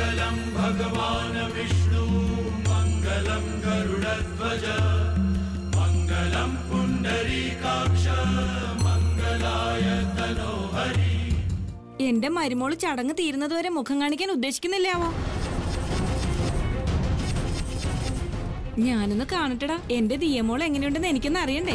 मङ्गलं भगवान् विष्णु मङ्गलं गरुडध्वज मङ्गलं पुण्डरीकाक्ष मङ्गलाय तनोहरि എന്റെ മരുമോള് ചടങ്ങ് തീരുന്നതുവരെ മുഖം കാണിക്കാൻ ഉദ്ദേശിക്കുന്നില്ലാവോ ഞാനൊന്ന് കാണട്ടെടാ എന്റെ ദിയമോൾ എങ്ങനെയുണ്ടെന്ന് എനിക്കൊന്ന് അറിയണ്ടേ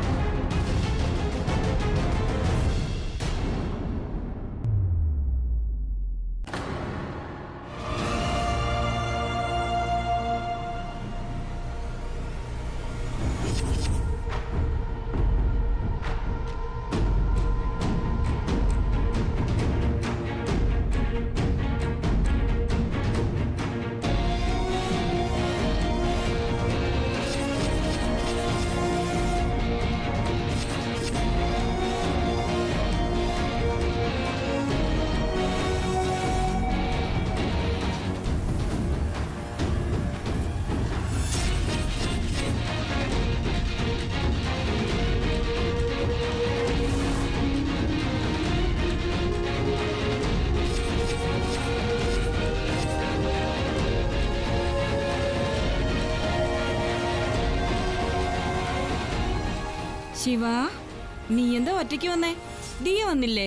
ശിവ നീ എന്താ ഒറ്റയ്ക്ക് വന്നേ ദിയ വന്നില്ലേ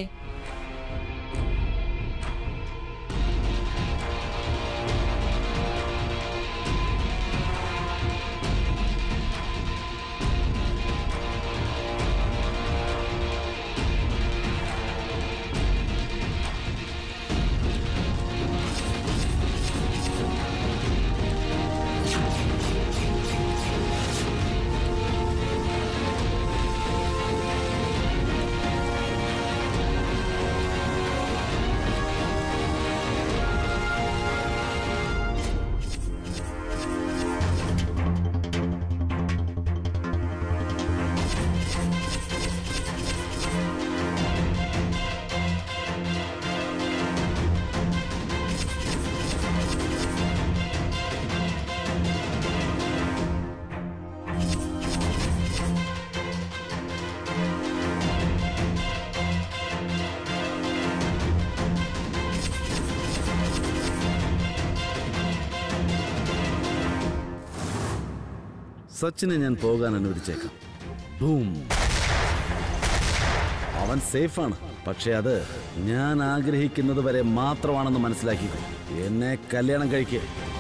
സച്ചിനെ ഞാൻ പോകാൻ അനുവദിച്ചേക്കാം ബൂം അവൻ സേഫാണ് പക്ഷെ അത് ഞാൻ ആഗ്രഹിക്കുന്നത് വരെ മാത്രമാണെന്ന് മനസ്സിലാക്കിക്കോ എന്നെ കല്യാണം കഴിക്കേ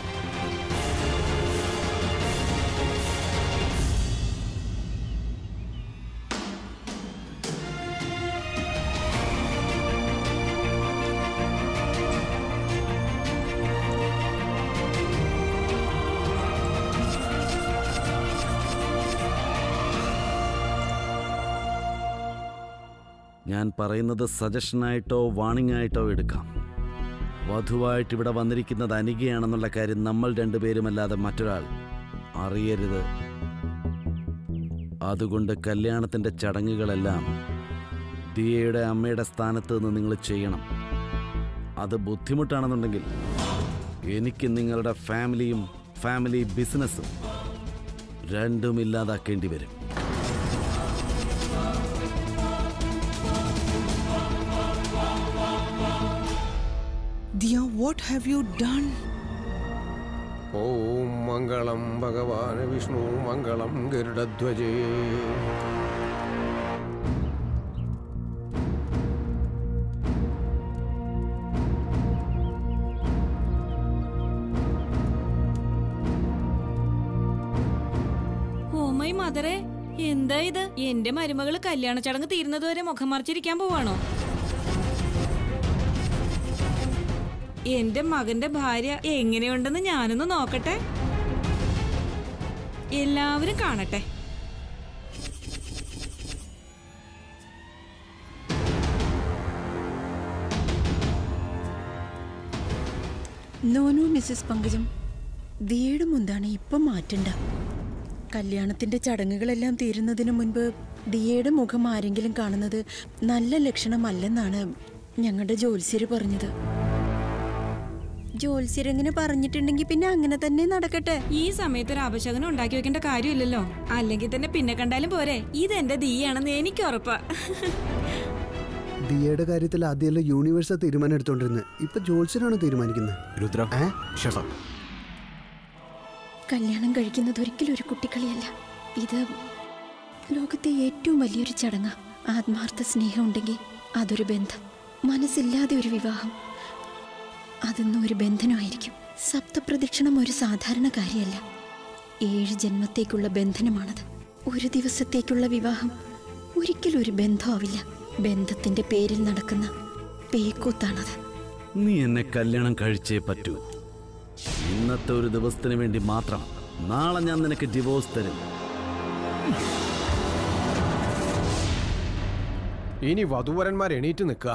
ഞാൻ പറയുന്നത് സജഷനായിട്ടോ വാണിംഗ് ആയിട്ടോ എടുക്കാം വധുവായിട്ട് ഇവിടെ വന്നിരിക്കുന്നത് അനികയാണെന്നുള്ള കാര്യം നമ്മൾ രണ്ടുപേരുമല്ലാതെ മറ്റൊരാൾ അറിയരുത് അതുകൊണ്ട് കല്യാണത്തിൻ്റെ ചടങ്ങുകളെല്ലാം ദിയയുടെ അമ്മയുടെ സ്ഥാനത്ത് നിന്ന് നിങ്ങൾ ചെയ്യണം അത് ബുദ്ധിമുട്ടാണെന്നുണ്ടെങ്കിൽ എനിക്ക് നിങ്ങളുടെ ഫാമിലിയും ഫാമിലി ബിസിനസ്സും രണ്ടും ഇല്ലാതാക്കേണ്ടി വരും Dia, what have you done? ഓം മംഗളം ഭഗവാൻ വിഷ്ണു മംഗളം ഗരുഡധ്വജേ ഓ മൈ മദറെ എന്താ ഇത് എന്റെ മരുമകള് കല്യാണ ചടങ്ങ് തീരുന്നതുവരെ മുഖം മറിച്ചിരിക്കാൻ പോവാണോ എന്റെ മകന്റെ ഭാര്യ എങ്ങനെയുണ്ടെന്ന് ഞാനൊന്ന് നോക്കട്ടെ എല്ലാവരും കാണട്ടെ നോ നോ മിസ്സസ് പങ്കജം ദിയയുടെ മുന്താണ് ഇപ്പം മാറ്റണ്ട കല്യാണത്തിന്റെ ചടങ്ങുകളെല്ലാം തീരുന്നതിന് മുൻപ് ദിയയുടെ മുഖം ആരെങ്കിലും കാണുന്നത് നല്ല ലക്ഷണമല്ലെന്നാണ് ഞങ്ങളുടെ ജോത്സ്യര് പറഞ്ഞത് ജോത്സ്യരെങ്ങനെ പറഞ്ഞിട്ടുണ്ടെങ്കിൽ പിന്നെ അങ്ങനെ തന്നെ നടക്കട്ടെ ഈ സമയത്ത് ഒരു അപശകനം ഉണ്ടാക്കി വെക്കേണ്ട കാര്യമില്ലല്ലോ അല്ലെങ്കിൽ തന്നെ പിന്നെ കണ്ടാലും പോരെ ഇതെന്റെ തീയാണെന്ന് എനിക്ക് ഉറപ്പാ ദിയയുടെ കാര്യത്തിൽ ആദ്യമല്ല യൂണിവേഴ്സാ തീരുമാനം എടുത്തോണ്ടിരുന്നത് ഇപ്പൊ ജോത്സ്യനാണ് തീരുമാനിക്കുന്നത് രുദ്ര ഏ? shut up. കല്യാണം കഴിക്കുന്നത് ഒരിക്കലും ഒരു കുട്ടിക്കളിയല്ല ഇത് ലോകത്തെ ഏറ്റവും വലിയൊരു ചടങ്ങ ആത്മാർത്ഥ സ്നേഹം ഉണ്ടെങ്കിൽ അതൊരു ബന്ധം മനസ്സില്ലാതെ ഒരു വിവാഹം അതൊന്നും ഒരു ബന്ധനമായിരിക്കും സപ്തപ്രദക്ഷിണം ഒരു സാധാരണ കാര്യമല്ല ഏഴ് ജന്മത്തേക്കുള്ള ബന്ധനമാണത് ഒരു ദിവസത്തേക്കുള്ള വിവാഹം ഒരിക്കലും ഒരു ബന്ധമാവില്ല ബന്ധത്തിന്റെ പേരിൽ നടക്കുന്ന പേക്കൂത്താണത് നീ എന്നെ കല്യാണം കഴിച്ചേ പറ്റൂ ഇന്നത്തെ ഒരു ദിവസത്തിന് വേണ്ടി മാത്രം നാളെ ഞാൻ നിനക്ക് ഡിവോഴ്സ് തരും ഇനി വധുവരന്മാർ എണീറ്റ് നിൽക്കുക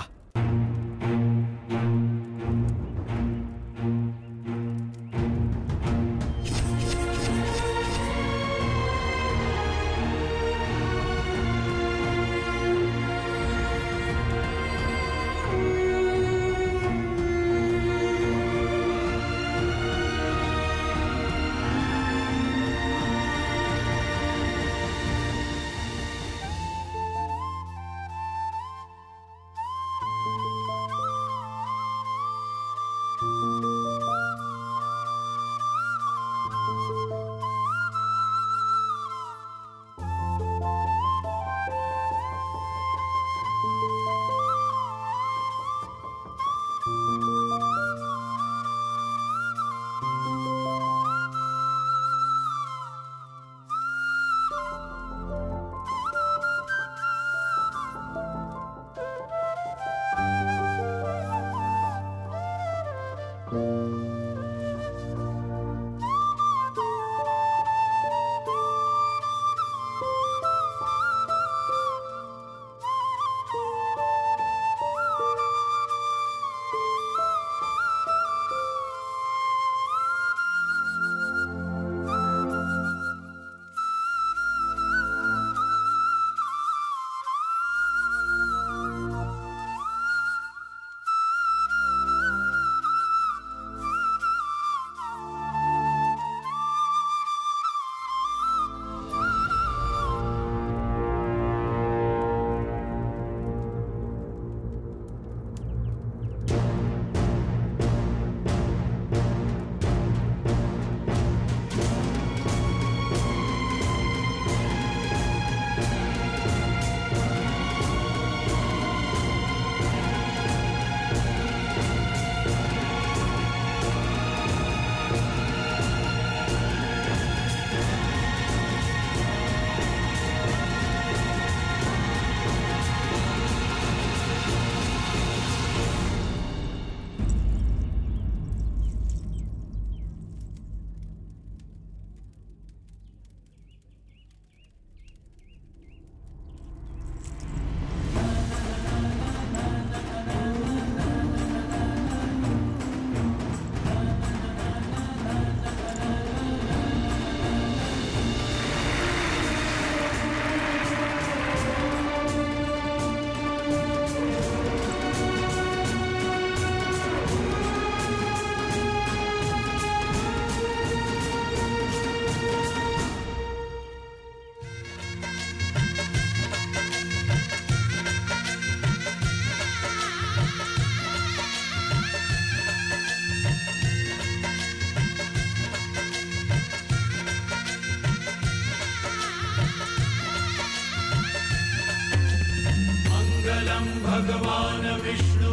मङ्गलं भगवान् विष्णु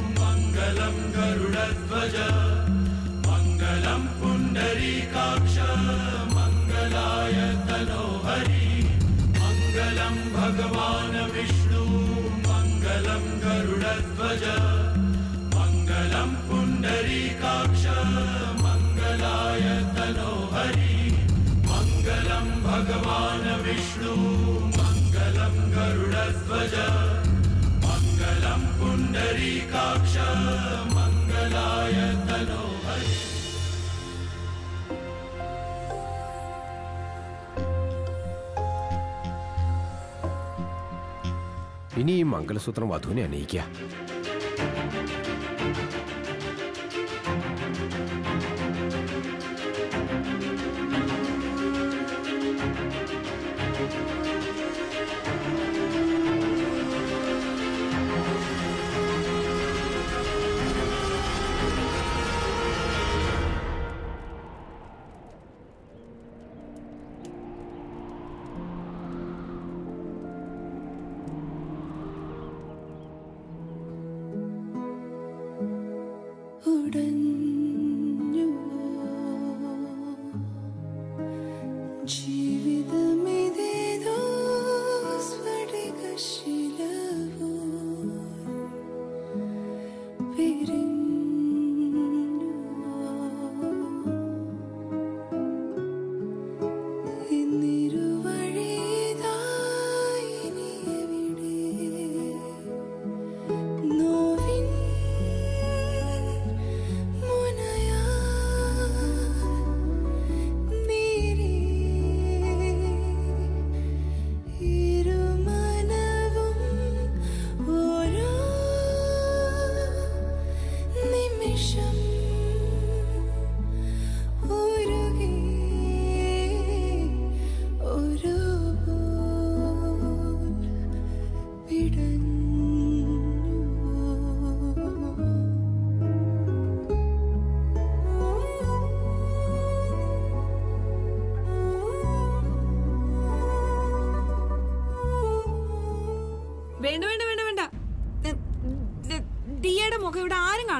मङ्गलं गरुडध्वज मङ्गलं पुण्डरीकाक्ष मङ्गलाय तनोहरि मङ्गलं भगवान् विष्णु मङ्गलं गरुडध्वज मङ्गलं पुण्डरीकाक्ष मङ्गलाय तनोहरि मङ्गलं भगवान् विष्णु मङ्गलं गरुडध्वज मङ्गलं पुण्डरीकाक्ष मङ्गलाय तनोहरि ഇനി ഈ മംഗലസൂത്രം വധുവിനെ അണിയിക്കുക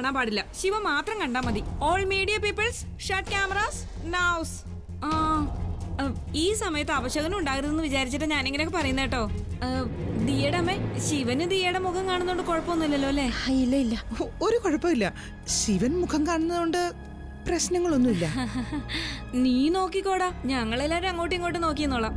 കാണാൻ പാടില്ല ശിവ മാത്രം കണ്ടാ മതി all media peoples shut cameras now ആ ആ, ഈ സമയത്ത് അപശകനം ഉണ്ടാകരുതെന്ന് വിചാരിച്ചിട്ട് ഞാൻ ഇങ്ങനെയൊക്കെ പറയുന്ന കേട്ടോ ആ, ദിയയുടെ അമ്മ ശിവന് ദിയയുടെ മുഖം കാണുന്നോണ്ട് കുഴപ്പമൊന്നുമില്ലല്ലോ അല്ലേ ആ, ഇല്ല ഇല്ല ഒ- ഒരു കുഴപ്പമില്ല ശിവൻ മുഖം കാണുന്നതുകൊണ്ട് പ്രശ്നങ്ങളൊന്നുമില്ല നീ നോക്കിക്കോടാ ഞങ്ങളെല്ലാരും അങ്ങോട്ടും ഇങ്ങോട്ടും നോക്കിയെന്നോളാം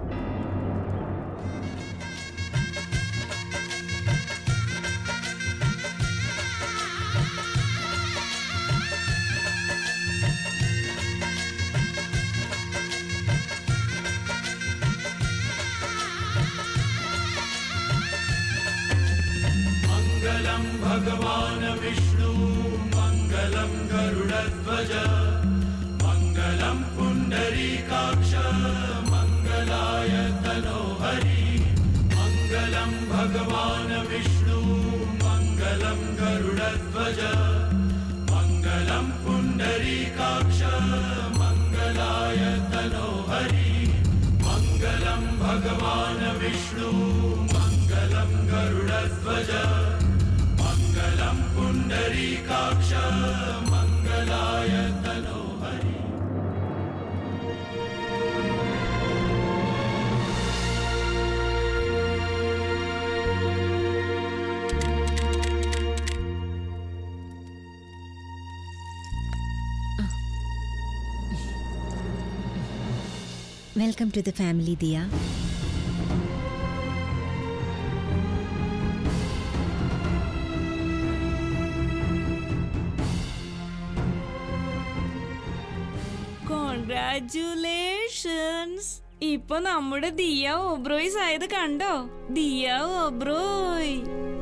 मङ्गलं भगवान् विष्णु मङ्गलं गरुडध्वज मङ्गलं पुण्डरीकाक्ष मङ्गलाय तनोहरि मङ्गलं भगवान् विष्णु मङ्गलं गरुडध्वज मङ्गलं पुण्डरीकाक्ष मङ्गलाय तनोहरि मङ्गलं भगवान् विष्णु मङ्गलं गरुडध्वज मङ्गलं पुण्डरीकाक्ष मङ्गलाय तनोहरि Welcome to the family, Dia. Congratulations ഇപ്പൊ നമ്മുടെ ദിയ ഓബ്രോയ്സ് ആയത് കണ്ടോ ദിയ ഓബ്രോയ്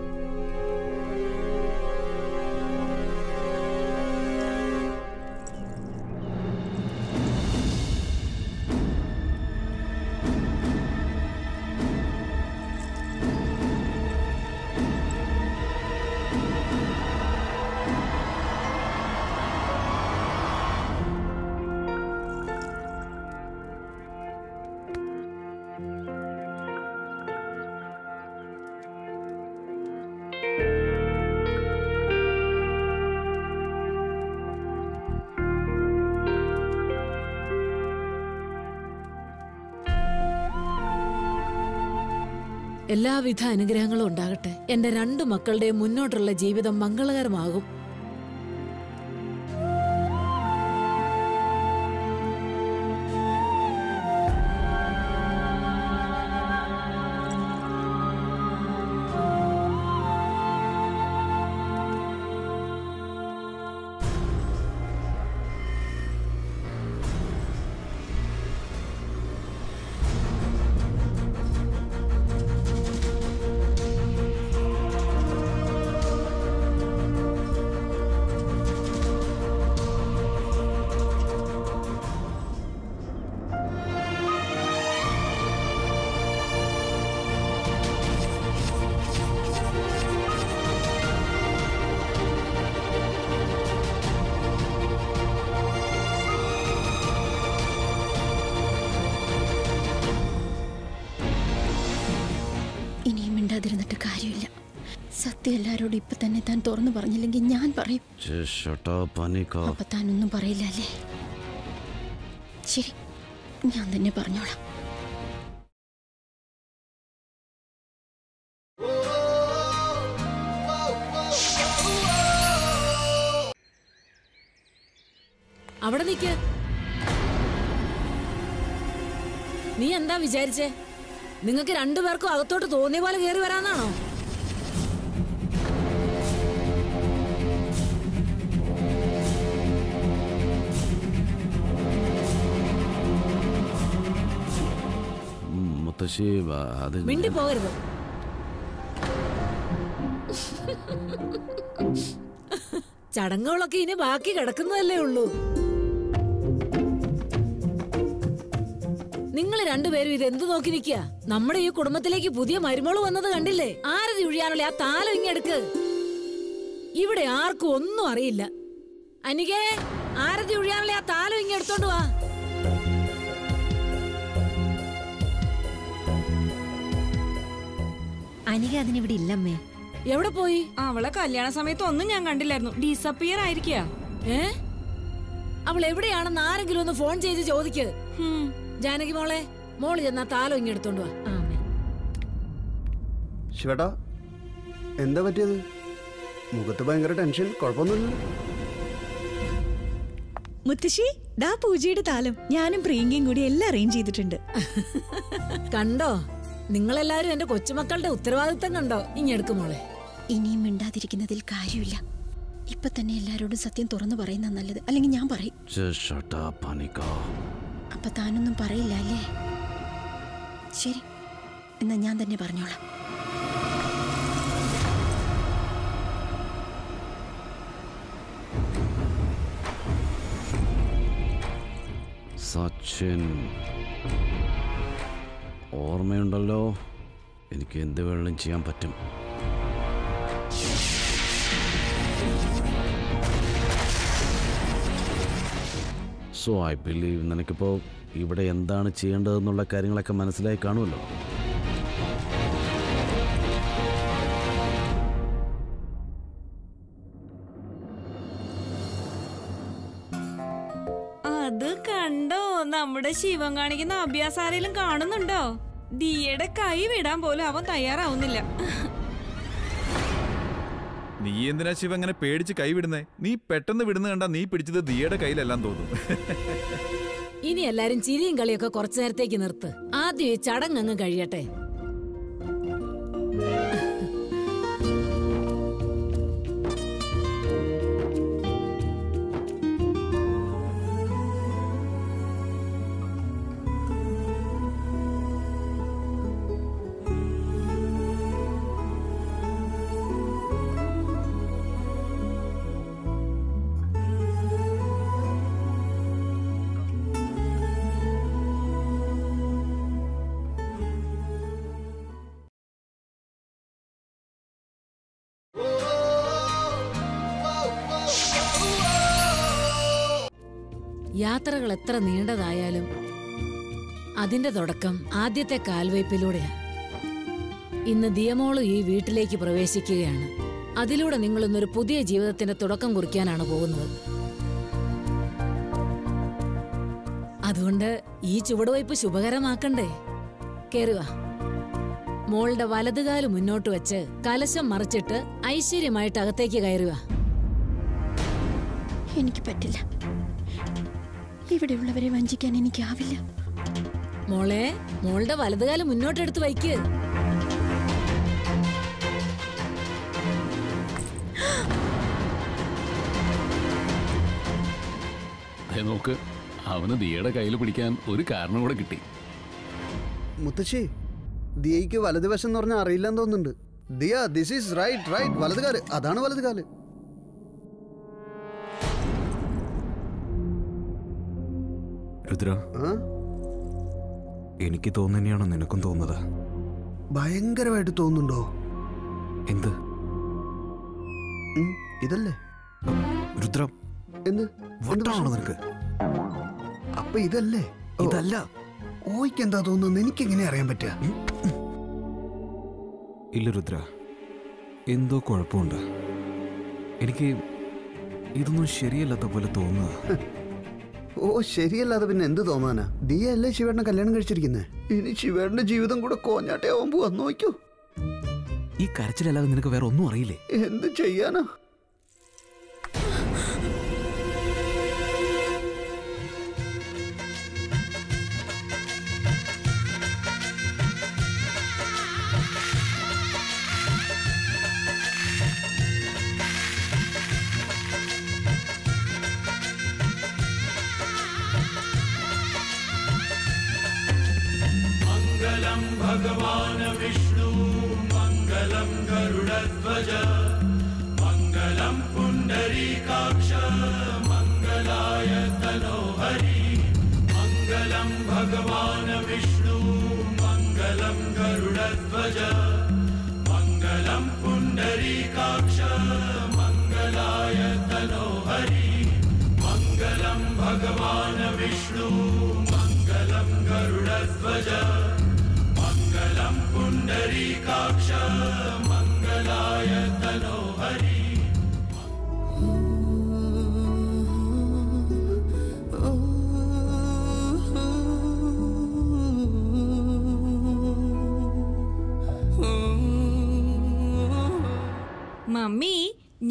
എല്ലാവിധ അനുഗ്രഹങ്ങളും ഉണ്ടാകട്ടെ എന്റെ രണ്ടു മക്കളുടെയും മുന്നോട്ടുള്ള ജീവിതം മംഗളകരമാകും ഇനിയും മിണ്ടാതിരുന്നിട്ട് കാര്യമില്ല സത്യം എല്ലാരോടും ഇപ്പൊ തന്നെ താൻ തുറന്നു പറഞ്ഞില്ലെങ്കിൽ ഞാൻ പറയും പനിക്കോ അപ്പൊ താനൊന്നും പറയില്ല അല്ലേ ശരി ഞാൻ തന്നെ പറഞ്ഞോളാം അവിടെ നിക്ക് നീ എന്താ വിചാരിച്ചേ നിങ്ങൾക്ക് രണ്ടുപേർക്കും അകത്തോട്ട് തോന്നിയ പോലെ കയറി വരാന്നാണോ മുത്തശ്ശി ആ, അത് മിണ്ടി പോകരുത് ചടങ്ങുകളൊക്കെ ഇനി ബാക്കി കിടക്കുന്നതല്ലേ ഉള്ളൂ നിങ്ങൾ രണ്ടുപേരും ഇത് എന്ത് നോക്കി നിൽക്കുക നമ്മുടെ ഈ കുടുംബത്തിലേക്ക് പുതിയ മരുമോള് വന്നത് കണ്ടില്ലേ ആരതി ഒഴിയാനുള്ള ആ താലം ഇങ്ങെടുക്ക് ഇവിടെ ആർക്കും ഒന്നും അറിയില്ല അനികേ ആരതി ഒഴിയാനുള്ള ആ താലം ഇങ്ങെടുത്തോണ്ട് വാ അനിക അതിനിവിടെ ഇല്ലമ്മേ എവിടെ പോയി അവളെ കല്യാണ സമയത്ത് ഒന്നും ഞാൻ കണ്ടില്ലായിരുന്നു ഡിസപ്പിയർ ആയിരിക്കുക ഏ അവൾ എവിടെയാണെന്ന് ആരെങ്കിലും ഒന്ന് ഫോൺ ചെയ്ത് ചോദിക്ക് ജാനകി മോളെ മോള് ചെന്നാ താലോ ഇങ്ങെടുത്തോണ്ട് വാ ആമേ. ശിവേട്ടാ എന്താ പറ്റിയത് മുഖത്ത് ഭയങ്കര ടെൻഷൻ കുഴപ്പമൊന്നുമില്ലല്ലോ മുത്തശ്ശി ദാ പൂജയുടെ താലം ഞാനും പ്രിയങ്കയും കൂടി എല്ലാം അറേഞ്ച് ചെയ്തിട്ടുണ്ട് കണ്ടോ നിങ്ങളെല്ലാരും എന്റെ കൊച്ചുമക്കളുടെ ഉത്തരവാദിത്തം കണ്ടോ ഇങ്ങെടുക്ക് മോളെ ഇനിയും മിണ്ടാതിരിക്കുന്നതിൽ കാര്യമില്ല ഇപ്പൊ തന്നെ എല്ലാരോടും സത്യം തുറന്നു പറയുന്ന നല്ലത് അല്ലെങ്കിൽ ഞാൻ പറയും Just shut up, Anika. അപ്പൊ താനൊന്നും പറയില്ല അല്ലേ ശരി എന്നാ ഞാൻ തന്നെ പറഞ്ഞോളാം സച്ചിൻ ഓർമ്മയുണ്ടല്ലോ എനിക്ക് എന്ത് വേണമെങ്കിലും ചെയ്യാൻ പറ്റും സോ ഐ ബിലീവ് നിനക്കിപ്പോൾ ഇവിടെ എന്താണ് ചെയ്യേണ്ടതെന്നുള്ള കാര്യങ്ങളൊക്കെ മനസ്സിലായി കാണുമല്ലോ അത് കണ്ടോ നമ്മുടെ ശിവൻ കാണിക്കുന്ന അഭ്യാസം ആരെങ്കിലും കാണുന്നുണ്ടോ ദിയയുടെ കൈ വിടാൻ പോലും അവൻ തയ്യാറാവുന്നില്ല നീ എന്തിനാ ശിവ അങ്ങനെ പേടിച്ച് കൈവിടുന്നേ നീ പെട്ടെന്ന് വിടുന്ന കണ്ടാ നീ പിടിച്ചത് ദിയയുടെ കയ്യിലെല്ലാം തോന്നും ഇനി എല്ലാരും ചിരിയും കളിയൊക്കെ കുറച്ചു നേരത്തേക്ക് നിർത്ത് ആദ്യം ഈ ചടങ്ങ് അങ്ങ് കഴിയട്ടെ യാത്രകൾ എത്ര നീണ്ടതായാലും അതിന്റെ തുടക്കം ആദ്യത്തെ കാൽവയ്പിലൂടെയാ ഇന്ന് ദിയമോള് ഈ വീട്ടിലേക്ക് പ്രവേശിക്കുകയാണ് അതിലൂടെ നിങ്ങൾ ഇന്നൊരു പുതിയ ജീവിതത്തിന്റെ തുടക്കം കുറിക്കാനാണ് പോകുന്നത് അതുകൊണ്ട് ഈ ചുവടുവയ്പ് ശുഭകരമാക്കണ്ടേ കേറുക മോളുടെ വലതുകാല് മുന്നോട്ട് വെച്ച് കലശം മറിച്ചിട്ട് ഐശ്വര്യമായിട്ട് അകത്തേക്ക് കയറുക എനിക്ക് പറ്റില്ല ഇവിടെയുള്ളവരെ വഞ്ചിക്കാൻ എനിക്കാവില്ല മോളെ മോളുടെ വലതുകാല് മുന്നോട്ടെടുത്ത് വയ്ക്ക് അതെ നോക്ക് അവന് ദിയയുടെ കയ്യിൽ പിടിക്കാൻ ഒരു കാരണം കൂടെ കിട്ടി മുത്തശ്ശി ദിയയ്ക്ക് വലതുവശം എന്ന് പറഞ്ഞാൽ അറിയില്ലെന്ന് തോന്നുന്നുണ്ട് Dia this is right right വലതുകാല് അതാണ് വലതുകാല് രുദ്ര ആ എനിക്ക് തോന്നുന്നതാണോ നിനക്കും തോന്നുന്നത് ഭയങ്കരമായിട്ട് തോന്നുന്നുണ്ടോ എന്ത് ഉം, ഇതല്ലേ രുദ്ര എന്ത് എന്ത് വട്ടാണോ പ്രശ്നം? നിനക്ക് അപ്പൊ ഇതല്ലേ ഓ, ഇതല്ല ഓയ്ക്ക് എന്താ തോന്നുന്നത് എനിക്ക് എങ്ങനെ അറിയാൻ പറ്റുക ഇല്ല രുദ്ര എന്തോ കുഴപ്പമുണ്ട് എനിക്ക് ഇതൊന്നും ശരിയല്ലാത്ത പോലെ തോന്നുക ഓ ശരിയല്ലാതെ പിന്നെ എന്ത് തോന്നാനാ ദിയ അല്ലേ ശിവേട്ടനെ കല്യാണം കഴിച്ചിരിക്കുന്നത് ഇനി ശിവേട്ടന്റെ ജീവിതം കൂടെ കോഞ്ഞാട്ടെ ആവാൻ പോവാ നോക്കൂ ഈ കരച്ചിലല്ലാതെ നിനക്ക് വേറെ ഒന്നും അറിയില്ലേ എന്ത് ചെയ്യാനാ मङ्गलं भगवान् विष्णु मङ्गलं गरुडध्वज मङ्गलं पुण्डरीकाक्ष मङ्गलाय तनोहरि मङ्गलं भगवान् विष्णु मङ्गलं गरुडध्वज मङ्गलं पुण्डरीकाक्ष मङ्गलाय तनोहरि मङ्गलं भगवान् विष्णु मङ्गलं गरुडध्वज मङ्गलं पुण्डरीकाक्ष मङ्गलाय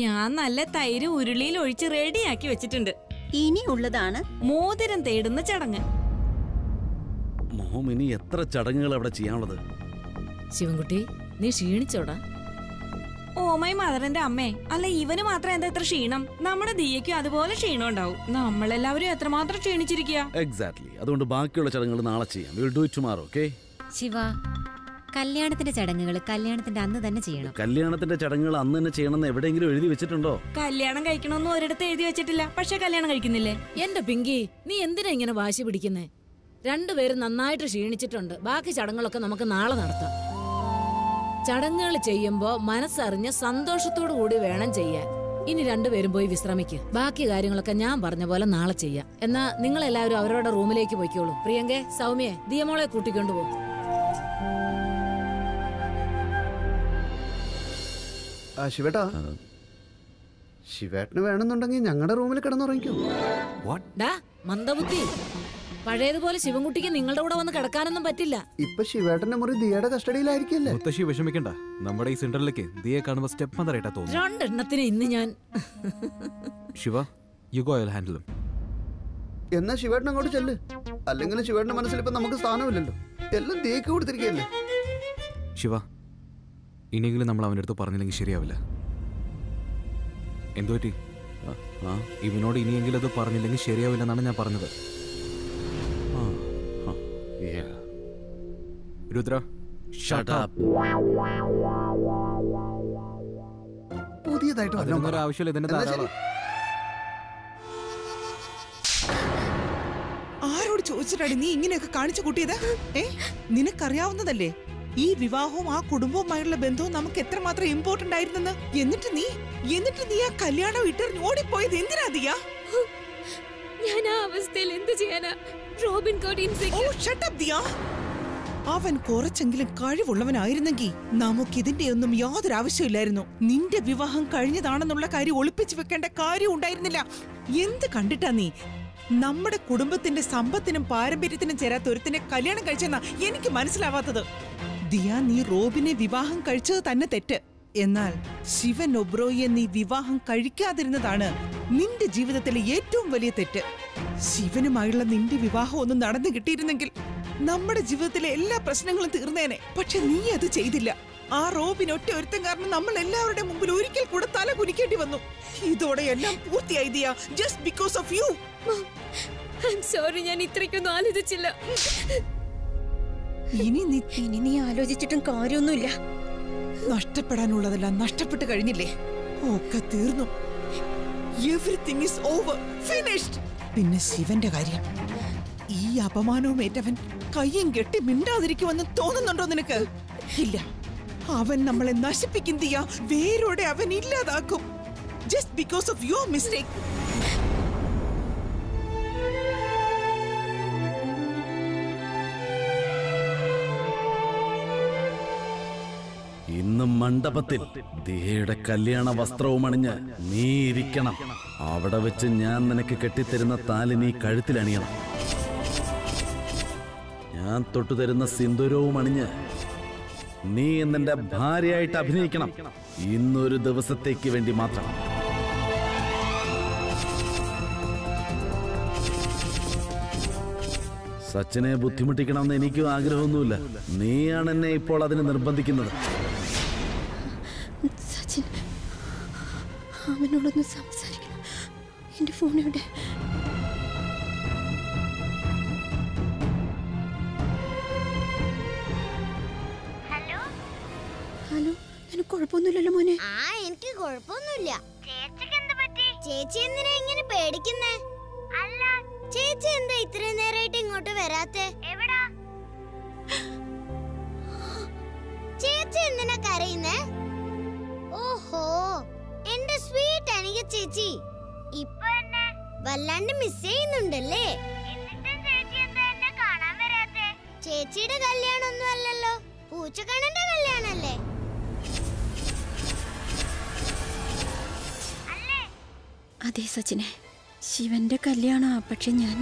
ഞാൻ നല്ല തൈര് ഉരുളിയിൽ ഒഴിച്ച് റെഡിയാക്കി വെച്ചിട്ടുണ്ട് ഇനിയുള്ളതാണ് മോതിരം തേടുന്ന ചടങ്ങ് മോം ഇനി എത്ര ചടങ്ങുകൾ അവിടെ ചെയ്യാനുള്ളത് ശിവൻകുട്ടി നീ ക്ഷീണിച്ചോടാ ഓ മൈ മദറിന്റെ അമ്മേ അല്ല ഇവന് മാത്രം എന്താ ഇത്ര ക്ഷീണം നമ്മുടെ ദിയയ്ക്കും അതുപോലെ ക്ഷീണം ഉണ്ടാവും നമ്മളെല്ലാവരും എത്രമാത്രം ക്ഷീണിച്ചിരിക്കുക എക്സാക്ട്ലി അതുകൊണ്ട് ബാക്കിയുള്ള ചടങ്ങുകൾ നാളെ ചെയ്യാം will do it tomorrow okay Shiva കല്യാണത്തിന്റെ ചടങ്ങുകൾ കല്യാണത്തിന്റെ അന്ന് തന്നെ ചെയ്യണം കല്യാണത്തിന്റെ ചടങ്ങുകൾ അന്ന് തന്നെ ചെയ്യണമെന്ന് എവിടെയെങ്കിലും എഴുതി വെച്ചിട്ടുണ്ടോ കല്യാണം കഴിക്കണമെന്ന് ഒരിടത്ത് എഴുതി വെച്ചിട്ടില്ല പക്ഷെ കല്യാണം കഴിക്കുന്നില്ലേ എന്റെ പിങ്കി നീ എന്തിനാ ഇങ്ങനെ വാശി പിടിക്കുന്നേ രണ്ടുപേരും നന്നായിട്ട് ക്ഷീണിച്ചിട്ടുണ്ട് ബാക്കി ചടങ്ങുകളൊക്കെ നമുക്ക് നാളെ നടത്താം ചടങ്ങുകൾ ചെയ്യുമ്പോ മനസ്സറിഞ്ഞ് സന്തോഷത്തോടു കൂടി വേണം ചെയ്യാൻ ഇനി രണ്ടുപേരും പോയി വിശ്രമിക്ക് ബാക്കി കാര്യങ്ങളൊക്കെ ഞാൻ പറഞ്ഞ പോലെ നാളെ ചെയ്യാം എന്നാ നിങ്ങൾ എല്ലാവരും അവരവരുടെ റൂമിലേക്ക് പോയിക്കോളൂ പ്രിയങ്കെ സൗമ്യെ ദിയമോളെ കൂട്ടിക്കൊണ്ടുപോകും ആ ശിവേട്ടാ ശിവേട്ടന് വേണമെന്നുണ്ടെങ്കിൽ ഞങ്ങളുടെ റൂമിൽ കിടന്നുറങ്ങിക്കോ ഡാ മന്ദബുദ്ധി പഴയതുപോലെ ശിവൻകുട്ടിക്ക് നിങ്ങളുടെ കൂടെ വന്ന് കിടക്കാനൊന്നും പറ്റില്ല ഇപ്പൊ ശിവേട്ടന്റെ മുറി ദിയയുടെ കസ്റ്റഡിയിലായിരിക്കല്ലേ മുത്തശ്ശി വിഷമിക്കണ്ട നമ്മുടെ ഈ സെന്ററിലേക്ക് ദിയെ കാണുമ്പോൾ സ്റ്റെപ്പ് മദറായിട്ടാ തോന്നുന്നു രണ്ടെണ്ണത്തിന് ഇന്ന് ഞാൻ ശിവ യു ഗോ ഹാൻഡിലും എന്നാ ശിവേട്ടൻ അങ്ങോട്ട് ചെല്ല് അല്ലെങ്കിൽ ശിവേട്ടന്റെ മനസ്സിൽ ഇപ്പൊ നമുക്ക് സ്ഥാനമില്ലല്ലോ എല്ലാം ദിയക്ക് കൊടുത്തിരിക്കുകയല്ലേ ശിവ ഇനിയെങ്കിലും നമ്മൾ അവൻ്റെ അടുത്ത് പറഞ്ഞില്ലെങ്കിൽ ശരിയാവില്ല എന്തോ പറ്റി ഇവനോട് ഇനിയെങ്കിലും അത് പറഞ്ഞില്ലെങ്കിൽ ശരിയാവില്ലെന്നാണ് ഞാൻ പറഞ്ഞത് രുദ്ര shut up. പുതിയതായിട്ട് വല്ലതും അതിനൊന്നും ഒരു പറ. ആവശ്യമില്ല ഇതിന്റെ എന്നാ ധാരാളം ശരി. ആരോട് ചോദിച്ചിട്ടാണ് നീ ഇങ്ങനെയൊക്കെ കാണിച്ചു കൂട്ടിയത് ഏ നിനക്കറിയാവുന്നതല്ലേ ഈ വിവാഹവും ആ കുടുംബവുമായുള്ള ബന്ധവും നമുക്ക് എത്രമാത്രം ഇമ്പോർട്ടന്റ് ആയിരുന്നെന്ന് എന്നിട്ട് നീ എന്നിട്ട് നീ ആ കല്യാണം ഇട്ടെറിഞ്ഞ് ഓടിപ്പോയത് എന്തിനാ ദിയാ ഞാൻ ആ അവസ്ഥയിൽ എന്ത് ചെയ്യാനാ റോബിൻ കോട്ട് ഓ shut up, ദിയ. അവൻ കുറച്ചെങ്കിലും കഴിവുള്ളവനായിരുന്നെങ്കിൽ നമുക്കിതിന്റെ ഒന്നും യാതൊരു ആവശ്യമില്ലായിരുന്നു നിന്റെ വിവാഹം കഴിഞ്ഞതാണെന്നുള്ള കാര്യം ഒളിപ്പിച്ചു വെക്കേണ്ട കാര്യം ഉണ്ടായിരുന്നില്ല എന്ത് കണ്ടിട്ടാ നീ നമ്മുടെ കുടുംബത്തിന്റെ സമ്പത്തിനും പാരമ്പര്യത്തിനും ചേരാത്ത ഒരുത്തിനെ കല്യാണം കഴിച്ചെന്നാ എനിക്ക് മനസ്സിലാവാത്തത് ദിയ നീ റോബിനെ വിവാഹം കഴിച്ചത് തന്നെ തെറ്റ് എന്നാൽ ശിവൻ ഒബ്രോയെ നീ വിവാഹം കഴിക്കാതിരുന്നതാണ് നിന്റെ ജീവിതത്തിലെ ഏറ്റവും വലിയ തെറ്റ് ശിവനുമായുള്ള നിന്റെ വിവാഹം ഒന്നും നടന്നു കിട്ടിയിരുന്നെങ്കിൽ നമ്മുടെ ജീവിതത്തിലെ എല്ലാ പ്രശ്നങ്ങളും തീർന്നേനെ പക്ഷെ നീ അത് ചെയ്തില്ല ആ റോബിൻ ഒറ്റ ഒരുത്തം കാരണം നമ്മൾ എല്ലാവരുടെ മുമ്പിൽ ഒരിക്കൽ കൂടെ തല കുനിക്കേണ്ടി വന്നു ഇതോടെ എല്ലാം പൂർത്തിയായി Dia just because of you sorry ഞാൻ ഇത്രയ്ക്കൊന്നും ആലോചിച്ചില്ല ഇനി നീ ഇനി നീ ആലോചിച്ചിട്ടും കാര്യമൊന്നുമില്ല നഷ്ടപ്പെടാനുള്ളതെല്ലാം നഷ്ടപ്പെട്ട് കഴിഞ്ഞില്ലേ ഒക്കെ തീർന്നു എവറിത്തിങ് ഇസ് ഓവർ ഫിനിഷ്ഡ് പിന്നെ ശിവന്റെ കാര്യം ഈ അപമാനവും ഏറ്റവൻ കയ്യും കെട്ടി മിണ്ടാതിരിക്കുമെന്ന് തോന്നുന്നുണ്ടോ നിനക്ക് ഇല്ല അവൻ നമ്മളെ നശിപ്പിക്കും തീയ വേരോടെ അവൻ ഇല്ലാതാക്കും just because of your mistake ഇന്ന് മണ്ഡപത്തിൽ ദിയയുടെ കല്യാണ വസ്ത്രവും അണിഞ്ഞ് നീ ഇരിക്കണം അവിടെ വെച്ച് ഞാൻ നിനക്ക് കെട്ടിത്തരുന്ന താലി നീ കഴുത്തിലണിയണം ഞാൻ തൊട്ടു തരുന്ന സിന്ദൂരവും അണിഞ്ഞ് നീ എന്നെ ഭാര്യയായിട്ട് അഭിനയിക്കണം ഇന്നൊരു ദിവസത്തേക്ക് വേണ്ടി മാത്രം സച്ചിനെ ബുദ്ധിമുട്ടിക്കണമെന്ന് എനിക്കും ആഗ്രഹമൊന്നുമില്ല നീയാണ് എന്നെ ഇപ്പോൾ അതിന് നിർബന്ധിക്കുന്നത് സച്ചിൻ അവനോടൊന്ന് സംസാരിക്കണം എന്റെ ഫോൺ എവിടെ ഹലോ നിനക്ക് കുഴപ്പമൊന്നുമില്ലല്ലോ മോനെ ആ എനിക്ക് കുഴപ്പമൊന്നുമില്ല ചേച്ചിക്ക് എന്ത് പറ്റി ചേച്ചി എന്തിനാ ഇങ്ങനെ പേടിക്കുന്നേ അല്ല ചേച്ചി എന്താ ഇത്രയും നേരമായിട്ട് ഇങ്ങോട്ട് വരാത്തെ എവിടാ ചേച്ചി എന്തിനാ കരയുന്നേ ഓഹോ എന്റെ സ്വീറ്റ് അനിക ചേച്ചി ഇപ്പൊ എന്നെ വല്ലാണ്ട് മിസ് ചെയ്യുന്നുണ്ടല്ലേ എന്നിട്ടും ചേച്ചി എന്താ എന്നെ കാണാൻ വരാത്തെ ചേച്ചിയുടെ കല്യാണം ഒന്നും അല്ലല്ലോ പൂച്ചക്കണ്ണന്റെ കല്യാണല്ലേ അതെ സച്ചിനെ ശിവന്റെ കല്യാണ പക്ഷെ ഞാൻ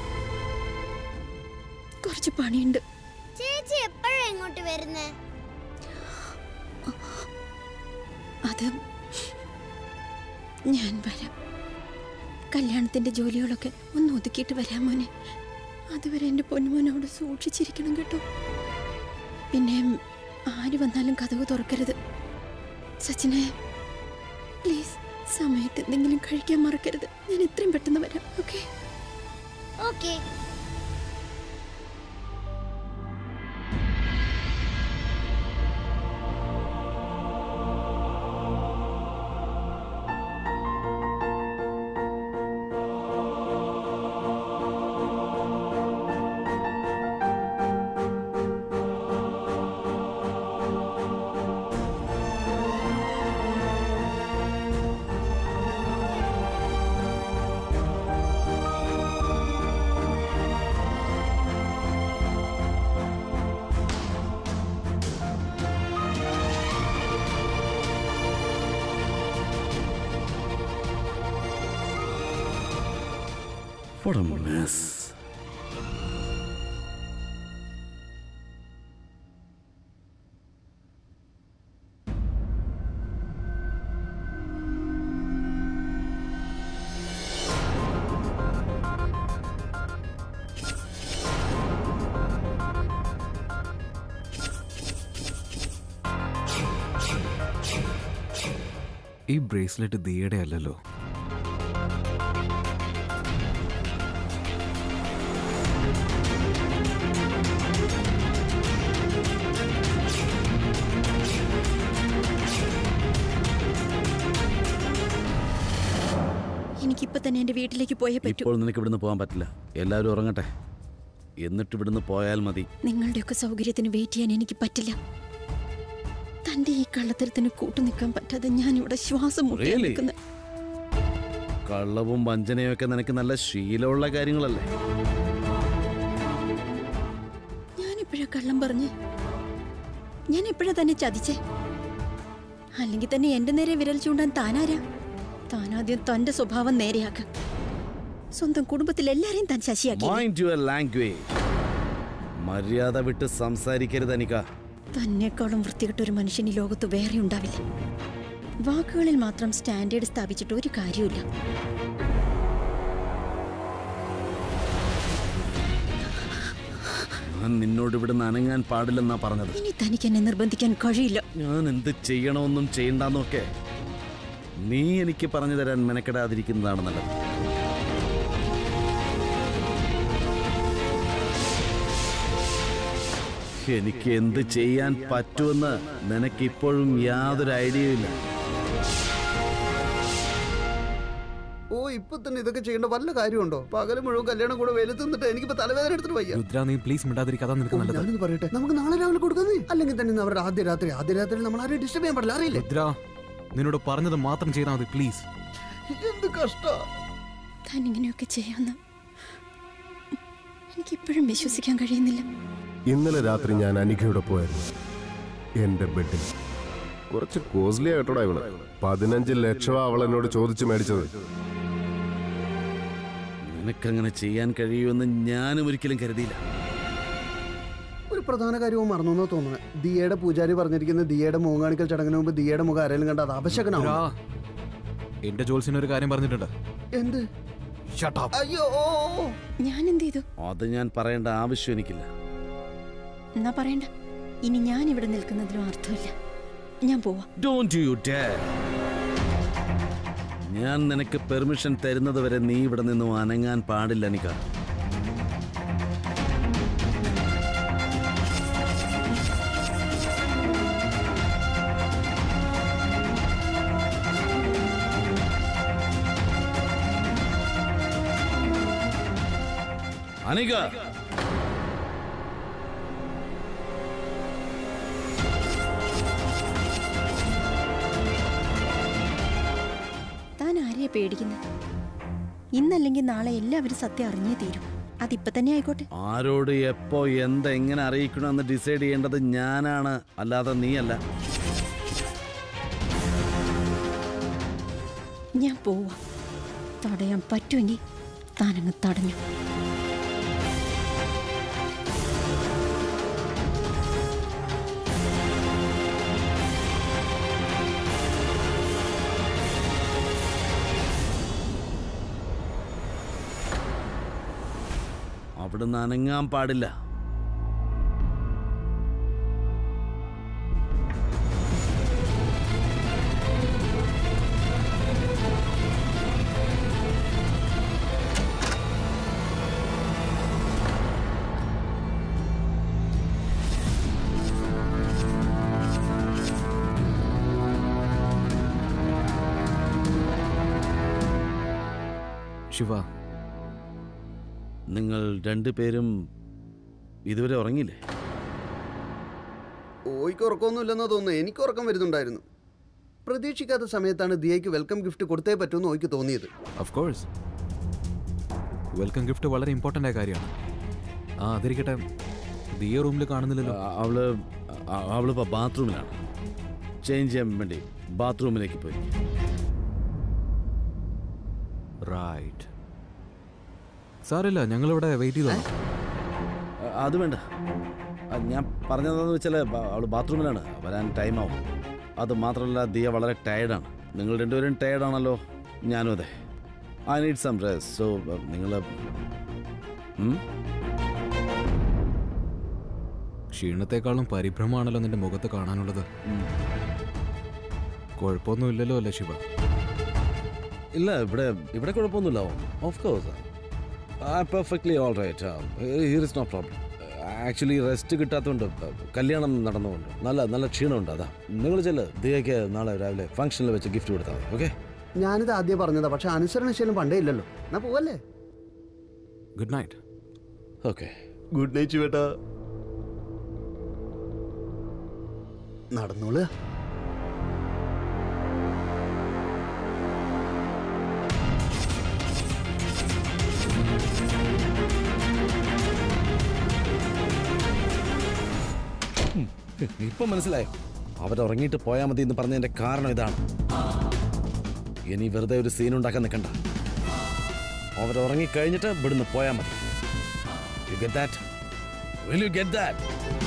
കുറച്ച് പണിയുണ്ട് ചേച്ചി എപ്പോഴാ ഇങ്ങോട്ട് വരുന്നേ അത് ഞാൻ വരാം കല്യാണത്തിന്റെ ജോലികളൊക്കെ ഒന്ന് ഒതുക്കിയിട്ട് വരാം മോനെ അതുവരെ എൻ്റെ പൊന്നുമോൻ അവിടെ സൂക്ഷിച്ചിരിക്കണം കേട്ടോ പിന്നെ ആര് വന്നാലും കഥവ് തുറക്കരുത് സച്ചിനെ പ്ലീസ് സമയത്ത് എന്തെങ്കിലും കഴിക്കാൻ മറക്കരുത് ഞാൻ എത്രയും പെട്ടെന്ന് വരാം okay okay What a mess. ഈ ബ്രേസ്ലെറ്റ് ദിയുടെ അല്ലല്ലോ എനിക്കിപ്പോ തന്നെ എൻ്റെ വീട്ടിലേക്ക് പോയേ പറ്റൂ ഇപ്പോൾ നിനക്ക് ഇവിടുന്ന് പോകാൻ പറ്റില്ല എല്ലാവരും ഉറങ്ങട്ടെ എന്നിട്ട് ഇവിടുന്ന് പോയാൽ മതി നിങ്ങളുടെയൊക്കെ സൗകര്യത്തിന് വെയിറ്റ് ചെയ്യാൻ എനിക്ക് പറ്റില്ല തന്റെ ഈ കള്ളത്തരത്തിന് കൂട്ടു നിൽക്കാൻ പറ്റാതെ ഞാൻ ഇവിടെ ശ്വാസം മുട്ടിയാ Really? നിൽക്കുന്നത് കള്ളവും വഞ്ചനയും ഒക്കെ നിനക്ക് നല്ല ശീലമുള്ള കാര്യങ്ങളല്ലേ ഞാൻ എപ്പോഴാ കള്ളം പറഞ്ഞ് ഞാൻ എപ്പോഴാ തന്നെ ചതിച്ചേ അല്ലെങ്കിൽ തന്നെ എന്റെ നേരെ വിരൽ ചൂണ്ടാൻ താനാരാ താനാദ്യം തന്റെ സ്വഭാവം നേരെയാക്ക സ്വന്തം കുടുംബത്തിൽ എല്ലാരെയും താൻ ശശിയാക്കി മൈൻഡ് യുവർ ലാംഗ്വേജ് മര്യാദ വിട്ട് സംസാരിക്കരുത് അനിക തന്നെക്കാളും വൃത്തികെട്ട ഒരു മനുഷ്യൻ ഈ ലോകത്ത് വേറെ ഉണ്ടാവില്ല വാക്കുകളിൽ മാത്രം സ്റ്റാൻഡേർഡ് സ്ഥാപിച്ചിട്ട് ഒരു കാര്യമില്ല ഞാൻ നിന്നോട് ഇവിടുന്ന് അനങ്ങാൻ പാടില്ലെന്നാ പറഞ്ഞത് ഇനി തനിക്ക് എന്നെ നിർബന്ധിക്കാൻ കഴിയില്ല ഞാൻ എന്ത് ചെയ്യണമെന്നും ചെയ്യണ്ടെന്നൊക്കെ നീ എനിക്ക് പറഞ്ഞു തരാൻ മെനക്കെടാതിരിക്കുന്നതാണ് നല്ലത് എനിക്ക് എന്ത് ചെയ്യാൻ പറ്റുമെന്ന് നിനക്കിപ്പോഴും യാതൊരു ഐഡിയയും ഇല്ല ഓ ഇപ്പൊ തന്നെ ഇതൊക്കെ ചെയ്യേണ്ട വല്ല കാര്യമുണ്ടോ പകല് മുഴുവൻ കല്യാണം കൂടെ വെയിലത്ത് നിന്നിട്ട് എനിക്കിപ്പോ തലവേദന എടുത്തിട്ട് വയ്യ രുദ്ര നീ പ്ലീസ് മിണ്ടാതിരിക്കാതെ നിനക്ക് ഓ, നല്ലത് ഞാനിത് പറയട്ടെ നമുക്ക് നാളെ രാവിലെ കൊടുക്കുന്നേ അല്ലെങ്കിൽ തന്നെ ഇന്ന് അവരുടെ ആദ്യ രാത്രി ആദ്യ രാത്രി നമ്മൾ ആരെയും ഡിസ്റ്റർബ് ചെയ്യാൻ പാടില്ല അറിയില്ലേ രുദ്ര നിന്നോട് പറഞ്ഞത് മാത്രം ചെയ്താൽ മതി പ്ലീസ് എന്ത് കഷ്ട താൻ ഇങ്ങനെയൊക്കെ ചെയ്യാമെന്ന് എനിക്കിപ്പോഴും വിശ്വസിക്കാൻ കഴിയുന്നില്ല ഇന്നലെ രാത്രി ഞാൻ അനിഖയുടെ പോയായിരുന്നു എന്റെ ബെഡിൽ കുറച്ച് കോസ്റ്റ്ലി ആയിട്ടോടാ ഇവള് പതിനഞ്ച് ലക്ഷം അവൾ എന്നോട് ചോദിച്ചു മേടിച്ചത് നിനക്കങ്ങനെ ചെയ്യാൻ കഴിയുമെന്ന് ഞാനും ഒരിക്കലും കരുതിയില്ല ഒരു പ്രധാന കാര്യവും മറന്നു എന്നാ തോന്നുന്നത് ദിയയുടെ പൂജാരി പറഞ്ഞിരിക്കുന്ന ദിയയുടെ മുഖം കാണിക്കൽ ചടങ്ങിന് മുമ്പ് ദിയയുടെ മുഖം ആരെങ്കിലും കണ്ട അത് അപശകനാവും രുദ്ര, എന്റെ ജോൽസിന് ഒരു കാര്യം പറഞ്ഞിട്ടുണ്ട് എന്ത് Shut up. അയ്യോ ഞാൻ എന്ത് ചെയ്തു അത് ഞാൻ പറയേണ്ട ആവശ്യം എനിക്കില്ല എന്നാ പറയണ്ട ഇനി ഞാൻ ഇവിടെ നിൽക്കുന്നതിലും അർത്ഥമില്ല ഞാൻ പോവാ ഡോണ്ട് യു ഡെയർ ഞാൻ നിനക്ക് പെർമിഷൻ തരുന്നത് വരെ നീ ഇവിടെ നിന്നും അനങ്ങാൻ പാടില്ല നിക്ക അനിക താൻ ആരെയാ പേടിക്കുന്നത് ഇന്നല്ലെങ്കിൽ നാളെ എല്ലാവരും സത്യം അറിഞ്ഞേ തീരും അതിപ്പോ തന്നെ ആയിക്കോട്ടെ ആരോട് എപ്പോ എന്താ എങ്ങനെ അറിയിക്കണമെന്ന് ഡിസൈഡ് ചെയ്യേണ്ടത് ഞാനാണ് അല്ലാതെ നീയല്ല ഞാൻ പോവാ തടയാൻ പറ്റുമെങ്കിൽ താനങ്ങ് തടഞ്ഞു അവിടുന്ന് അനങ്ങാൻ പാടില്ല ശിവ നിങ്ങൾ രണ്ടുപേരും ഇതുവരെ ഉറങ്ങിയില്ലേ ഓയ്ക്ക് ഉറക്കമൊന്നുമില്ലെന്നാ തോന്നുന്നു എനിക്ക് ഉറക്കം വരുന്നുണ്ടായിരുന്നു പ്രതീക്ഷിക്കാത്ത സമയത്താണ് ദിയയ്ക്ക് വെൽക്കം ഗിഫ്റ്റ് കൊടുത്തേ പറ്റുമെന്ന് ഓയ്ക്ക് തോന്നിയത് ഓഫ് കോഴ്സ് വെൽക്കം ഗിഫ്റ്റ് വളരെ ഇമ്പോർട്ടൻ്റ് ആയ കാര്യമാണ് ആ അതിരിക്കട്ടെ ദിയ റൂമിൽ കാണുന്നില്ലല്ലോ അവള് അ- അവളിപ്പോ ബാത്റൂമിലാണ് ചേഞ്ച് ചെയ്യാൻ വേണ്ടി ബാത്റൂമിലേക്ക് പോയി റൈറ്റ് സാറില്ല ഞങ്ങളിവിടെ വെയിറ്റ് ചെയ്തോ അ- അത് വേണ്ട അ, ഞാൻ പറഞ്ഞതെന്ന് വെച്ചാൽ അവൾ ബാത്റൂമിലാണ് വരാൻ ടൈം ആവും അത് മാത്രമല്ല ദിയ വളരെ ടയർഡാണ് നിങ്ങൾ രണ്ടുപേരും ടയർഡാണല്ലോ ഞാനും അതെ I need some rest so നിങ്ങൾ ക്ഷീണത്തെക്കാളും പരിഭ്രമമാണല്ലോ നിന്റെ മുഖത്ത് കാണാനുള്ളത് കുഴപ്പമൊന്നുമില്ലല്ലോ അല്ലേ ശിവ ഇല്ല ഇവിടെ ഇവിടെ കുഴപ്പമൊന്നുമില്ല of course I perfectly all right here is no problem actually rest കിട്ടാത്തതുകൊണ്ട് കല്യാണം നടന്നുകൊണ്ട് നല്ല നല്ല ക്ഷീണമുണ്ട് അതാ നിങ്ങൾ ചെല്ല് ദിയയ്ക്ക് നാളെ രാവിലെ ഫംഗ്ഷനിൽ വെച്ച് ഗിഫ്റ്റ് കൊടുത്താൽ മതി ഓക്കെ ഞാനിത് ആദ്യം പറഞ്ഞതാ പക്ഷെ അനുസരണശീലം പണ്ടേ ഇല്ലല്ലോ എന്നാ പോവല്ലേ good night okay good night ചേട്ടാ നടന്നോളൂ ഇപ്പം മനസ്സിലായോ അവരുറങ്ങിയിട്ട് പോയാൽ മതി എന്ന് പറഞ്ഞതിന്റെ കാരണം ഇതാണ് ഇനി വെറുതെ ഒരു സീൻ ഉണ്ടാക്കാൻ നിൽക്കണ്ട അവരുറങ്ങി കഴിഞ്ഞിട്ട് ഇവിടുന്ന് പോയാൽ മതി you get that will you get that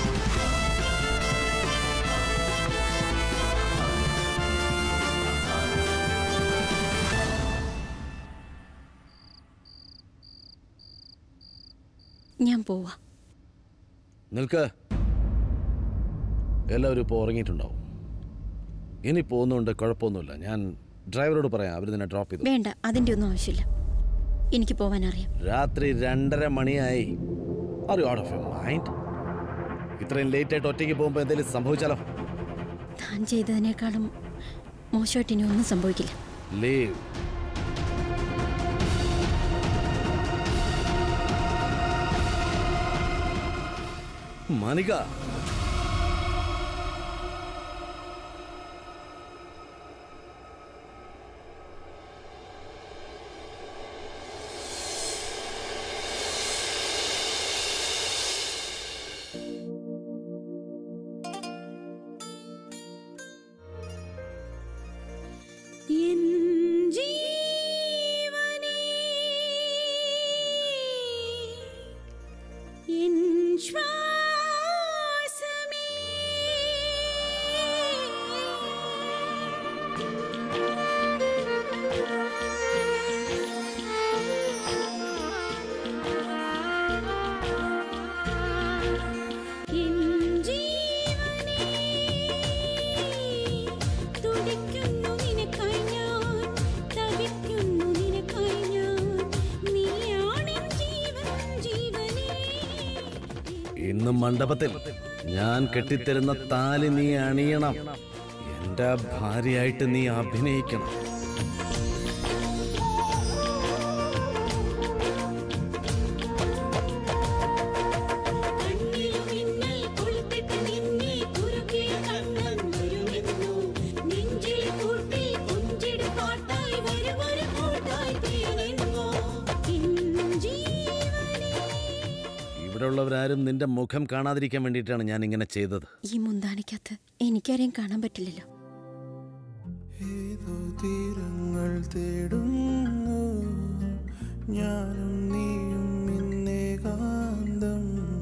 ഞാൻ പോവാ നിൽക്ക് എല്ലാവരും ഇപ്പോൾ ഉറങ്ങിയിട്ടുണ്ടാവും ഇനി പോകുന്നതുകൊണ്ട് കുഴപ്പമൊന്നുമില്ല ഞാൻ ഡ്രൈവറോട് പറയാം അവർ നിന്നെ ഡ്രോപ്പ് ചെയ്തു വേണ്ട അതിൻ്റെ ഒന്നും ആവശ്യമില്ല എനിക്ക് പോവാൻ അറിയാം രാത്രി രണ്ടര മണിയായി are you out of you mind ഇത്രയും ലേറ്റ് ആയിട്ട് ഒറ്റയ്ക്ക് പോകുമ്പോൾ എന്തെങ്കിലും സംഭവിച്ചാലോ താൻ ചെയ്തതിനേക്കാളും മോശമായിട്ട് ഇനി ഒന്നും സംഭവിക്കില്ല ലീവ് മാനിക എൻ ജീവനേ എൻ ശ്വാസമേ എൻ ജീവനേ തുടിക്കുന്നു നിനക്കായി ഞാൻ തവിക്കുന്നു നിനക്കായി ഞാൻ നീയാണെൻ ജീവൻ ജീവനേ ഇന്ന് മണ്ഡപത്തിൽ ഞാൻ കെട്ടിത്തരുന്ന താലി നീ അണിയണം എന്റെ ഭാര്യയായിട്ട് നീ അഭിനയിക്കണം മിന്നൽ കൊളുത്തിട്ട് നിന്നെ കുറുകെ കണ്ണൻ വരുമെന്നു നെഞ്ചിൽ കൂട്ടി കുഞ്ചിട് പാട്ടായി വരുമൊരു കൂട്ടായി തീരുന്നോ എൻ ജീവനേ ഇവിടെയുള്ളവരാരും നിന്റെ മുഖം കാണാതിരിക്കാൻ വേണ്ടിയിട്ടാണ് ഞാൻ ഇങ്ങനെ ചെയ്തത് ഈ മുന്താണിക്കകത്ത് എനിക്കാരെയും കാണാൻ പറ്റില്ലല്ലോ തീരങ്ങൾ തേടുന്നു ഞാനും നീയും ഇന്നേകാന്തം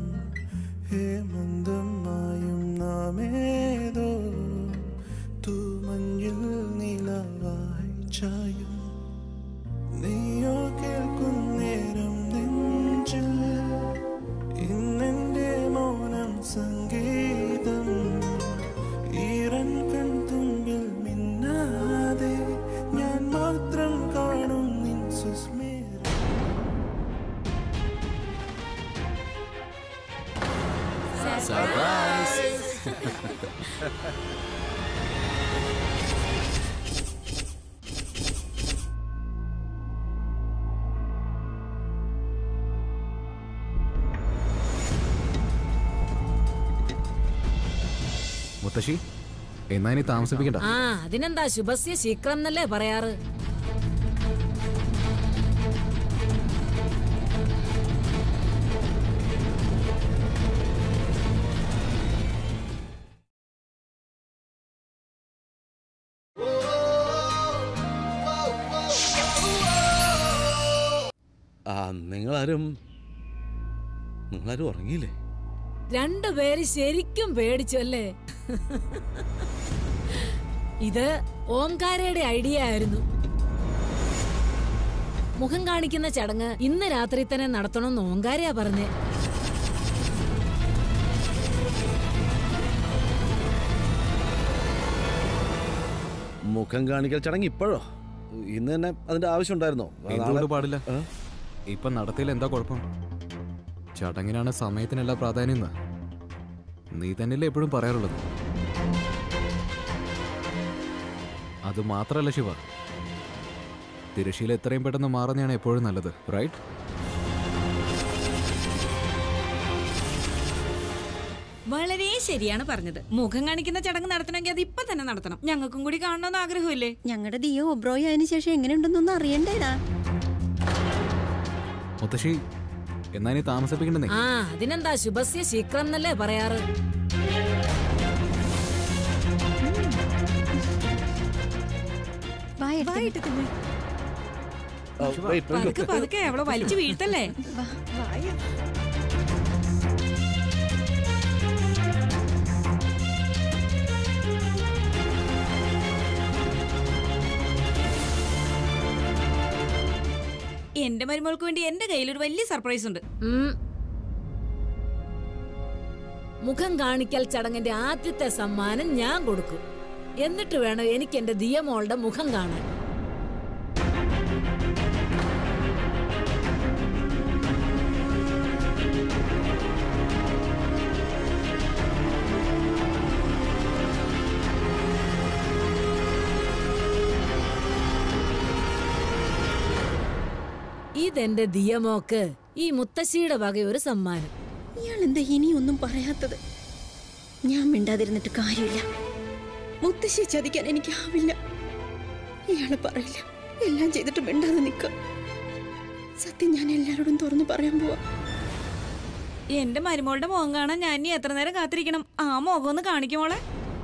ഹേമന്തമായും നാമേതോ തൂമഞ്ഞിൽ നിലവായി ചായും നീയോ കേൾക്കുന്നേരം നെഞ്ചിൽ സർപ്രൈസ് മുത്തശ്ശി എന്നാ ഇനി താമസിപ്പിക്കണ്ട ആ അതിനെന്താ ശുഭസ്യ ശീക്രം എന്നല്ലേ പറയാറ് ആ നിങ്ങളാരും നിങ്ങളാരും ഉറങ്ങിയില്ലേ രണ്ടുപേര് ശരിക്കും പേടിച്ചു അല്ലേ ഇത് ഓംകാരയുടെ ഐഡിയ ആയിരുന്നു മുഖം കാണിക്കുന്ന ചടങ്ങ് ഇന്ന് രാത്രി തന്നെ നടത്തണമെന്ന് ഓങ്കാരയാ പറഞ്ഞേ മുഖം കാണിക്കൽ ചടങ്ങ് ഇപ്പോഴോ ഇന്ന് തന്നെ അതിന്റെ ആവശ്യം ഉണ്ടായിരുന്നോ എന്തുകൊണ്ട് പാടില്ല ഇപ്പൊ നടത്തിയിൽ എന്താ കുഴപ്പം ചടങ്ങിനാണ് സമയത്തിനല്ല പ്രാധാന്യം എന്ന്. നീ തന്നെയല്ലേ എപ്പോഴും പറയാറുള്ളത് അത് മാത്രല്ല ശിവ തിരശീല എത്രയും പെട്ടെന്ന് മാറുന്നതാണ് എപ്പോഴും നല്ലത് റൈറ്റ് വളരെ ശരിയാണ് പറഞ്ഞത് മുഖം കാണിക്കുന്ന ചടങ്ങ് നടത്തണമെങ്കിൽ അത് ഇപ്പൊ തന്നെ നടത്തണം ഞങ്ങൾക്കും കൂടി കാണണമെന്ന് ആഗ്രഹമില്ലേ ഞങ്ങളുടെ ദിയോ ഒബ്രോയി അതിന് ശേഷം എങ്ങനെയുണ്ടെന്നൊന്നും അറിയണ്ടേടാ മുത്തശ്ശി എന്നാ ഇനി താമസിപ്പിക്കണ്ടെന്നേ ആ അതിനെന്താ ശുഭസ്യ ശീക്രം എന്നല്ലേ പറയാറ് പതുക്കെ പതുക്കെ അവളെ വലിച്ചു വീഴ്ത്തല്ലേ എന്റെ മരുമോൾക്ക് വേണ്ടി എന്റെ കയ്യിൽ ഒരു വലിയ സർപ്രൈസ് ഉണ്ട് ഉം. മുഖം കാണിക്കൽ ചടങ്ങിന്റെ ആദ്യത്തെ സമ്മാനം ഞാൻ കൊടുക്കും എന്നിട്ട് വേണം എനിക്ക് എന്റെ ദിയമോളുടെ മുഖം കാണാൻ ഇതെന്റെ ദിയമോക്ക് ഈ മുത്തശ്ശിയുടെ വക ഒരു സമ്മാനം ഇയാൾ എന്താ ഇനിയൊന്നും പറയാത്തത് ഞാൻ മിണ്ടാതിരുന്നിട്ട് കാര്യമില്ല മുത്തശ്ശിയെ ചതിക്കാൻ എനിക്കാവില്ല ഇയാള് പറയില്ല എല്ലാം ചെയ്തിട്ട് മിണ്ടാതെ നിൽക്കുക സത്യം ഞാൻ എല്ലാവരോടും തുറന്നു പറയാൻ പോവാ എന്റെ മരുമോളുടെ മുഖം കാണാൻ ഞാൻ ഇനി എത്ര നേരം കാത്തിരിക്കണം ആ മുഖം ഒന്ന് കാണിക്കുമോളെ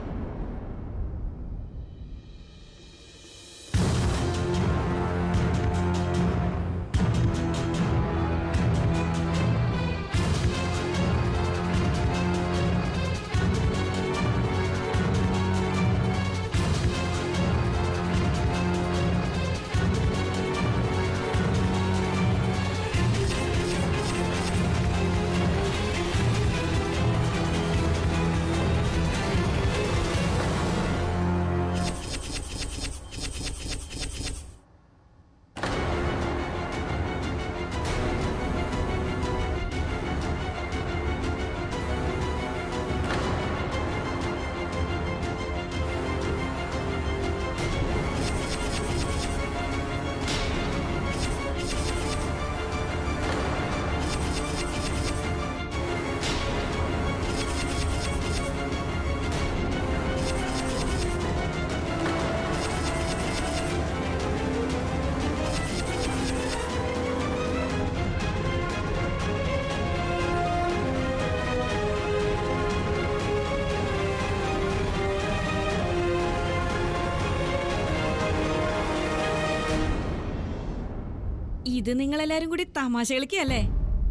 ഇത് നിങ്ങളെല്ലാരും കൂടി തമാശ കളിക്കല്ലേ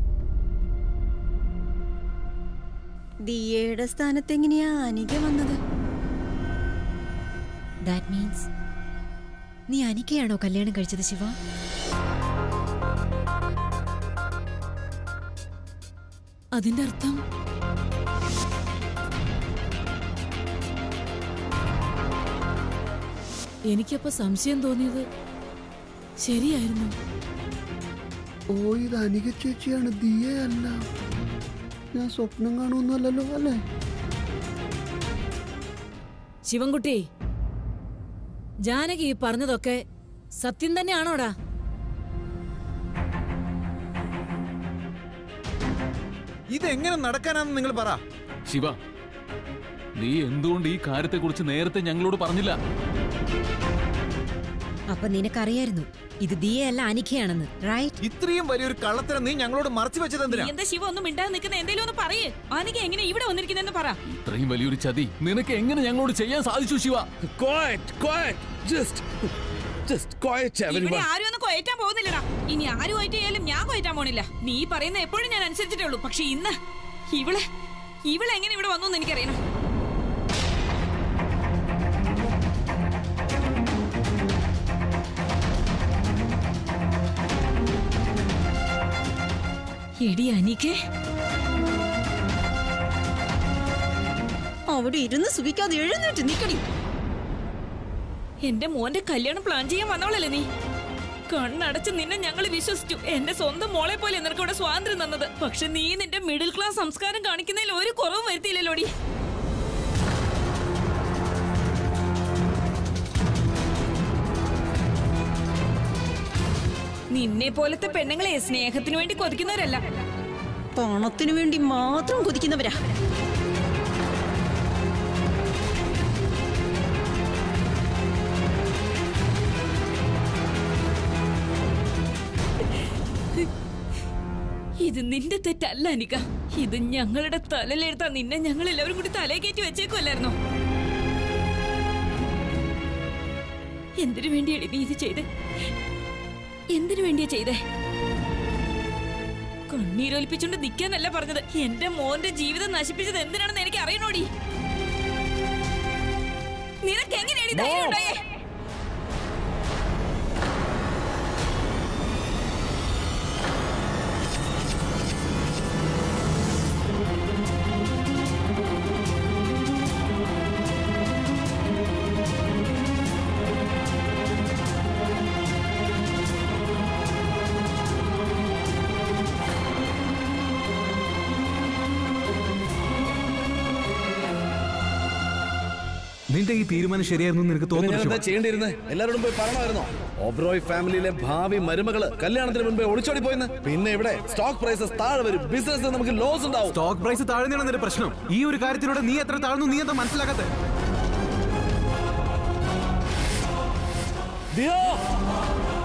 ദിയയുടെ സ്ഥാനത്ത് എങ്ങനെയാ അനിക വന്നത് ദാറ്റ് മീൻസ് നീ അനിക്കയാണോ കല്യാണം കഴിച്ചത് ശിവ അതിന്റെ അർത്ഥം എനിക്കപ്പോ സംശയം തോന്നിയത് ശരിയായിരുന്നു ഓ ഇത് അനിക ചേച്ചിയാണ് ദിയ അല്ല ഞാൻ സ്വപ്നം കാണുമൊന്നുമല്ലല്ലോ അല്ലേ ശിവൻകുട്ടി ജാനകി ഈ പറഞ്ഞതൊക്കെ സത്യം തന്നെയാണോടാ ഇതെങ്ങനെ നടക്കാനാന്ന് നിങ്ങൾ പറ ശിവ നീ എന്തുകൊണ്ട് ഈ കാര്യത്തെക്കുറിച്ച് നേരത്തെ ഞങ്ങളോട് പറഞ്ഞില്ല അപ്പൊ നിനക്കറിയായിരുന്നു ഇത് ദിയയല്ല അനിഖയാണെന്ന് റൈറ്റ് ഇത്രയും വലിയൊരു കള്ളത്തരം നീ ഞങ്ങളോട് മറച്ചു വെച്ചത് നീ എന്തിനാ എന്താ ശിവ ഒന്നും മിണ്ടാതെ നിൽക്കുന്ന എന്തേലും ഒന്ന് പറയേ അനിക്ക് എങ്ങനെ ഇവിടെ വന്നിരിക്കുന്നെന്ന് പറ ഇത്രയും വലിയൊരു ചതി നിനക്ക് എങ്ങനെ ഞങ്ങളോട് ചെയ്യാൻ സാധിച്ചു ശിവ ഇവിടെ ആരും ഒന്നും കൊയറ്റാൻ പോകുന്നില്ലടാ ഇനി ആരും കൊയറ്റായാലും ഞാൻ കൊയറ്റാൻ പോണില്ല നീ പറയുന്ന എപ്പോഴും ഞാൻ അനുസരിച്ചിട്ടേ ഉള്ളൂ പക്ഷെ ഇന്ന് ഇവള് ഇവളെ എങ്ങനെ ഇവിടെ വന്നു എന്ന് എനിക്കറിയണം എടി അനിക്കേ അവിടെ ഇരുന്ന് സുഖിക്കാതെ എഴുന്നേറ്റ് നിക്കടി എന്റെ മോന്റെ കല്യാണം പ്ലാൻ ചെയ്യാൻ വന്നവളല്ലേ നീ കണ്ണടച്ച് നിന്നെ ഞങ്ങൾ വിശ്വസിച്ചു എന്റെ സ്വന്തം മോളെ പോലെ നിനക്ക് ഇവിടെ സ്വാതന്ത്ര്യം തന്നത് പക്ഷെ നീ നിന്റെ മിഡിൽ ക്ലാസ് സംസ്കാരം കാണിക്കുന്നതിൽ ഒരു കുറവും വരുത്തിയില്ലല്ലോടി നിന്നെ പോലത്തെ പെണ്ണുങ്ങളെ സ്നേഹത്തിന് വേണ്ടി കൊതിക്കുന്നവരല്ല പണത്തിനു വേണ്ടി മാത്രം കൊതിക്കുന്നവരാ ഇത് നിന്റെ തെറ്റല്ല അനിക ഇത് ഞങ്ങളുടെ തലയിലെടുത്താ നിന്നെ ഞങ്ങൾ എല്ലാവരും കൂടി തലേ കയറ്റി വെച്ചേക്കുമല്ലായിരുന്നോ എന്തിനു വേണ്ടിയാണ് നീ ഇത് ചെയ്തേ എന്തിനു വേണ്ടിയാ ചെയ്തേ കണ്ണീരൊലിപ്പിച്ചോണ്ട് നിക്കാന്നല്ല പറഞ്ഞത് എന്റെ മോന്റെ ജീവിതം നശിപ്പിച്ചത് എന്തിനാണെന്ന് എനിക്ക് അറിയണോടി നിനക്ക് എങ്ങനെയാണ് ഈ ധൈര്യം ഉണ്ടായേ നിന്റെ ഈ തീരുമാനം ശരിയായിരുന്നു നിനക്ക് പിന്നെ ഞാൻ എന്താ തോന്നുന്നു ചെയ്യേണ്ടിയിരുന്നത് എല്ലാവരോടും പോയി പറയണമായിരുന്നോ ഓബ്രോയ് ഫാമിലിയിലെ ഭാവി മരുമകള് കല്യാണത്തിന് മുൻപേ ഒളിച്ചോടി പോയിന്ന് പിന്നെ ഇവിടെ സ്റ്റോക്ക് പ്രൈസസ് താഴെ വരും ബിസിനസ് നമുക്ക് ലോസ് ഉണ്ടാവും സ്റ്റോക്ക് പ്രൈസ് താഴ്ന്നതാണ് നിന്റെ പ്രശ്നം ഈ ഒരു കാര്യത്തിലൂടെ നീ എത്ര താഴ്ന്നു നീ എന്താ മനസ്സിലാക്കാത്ത ദിയോ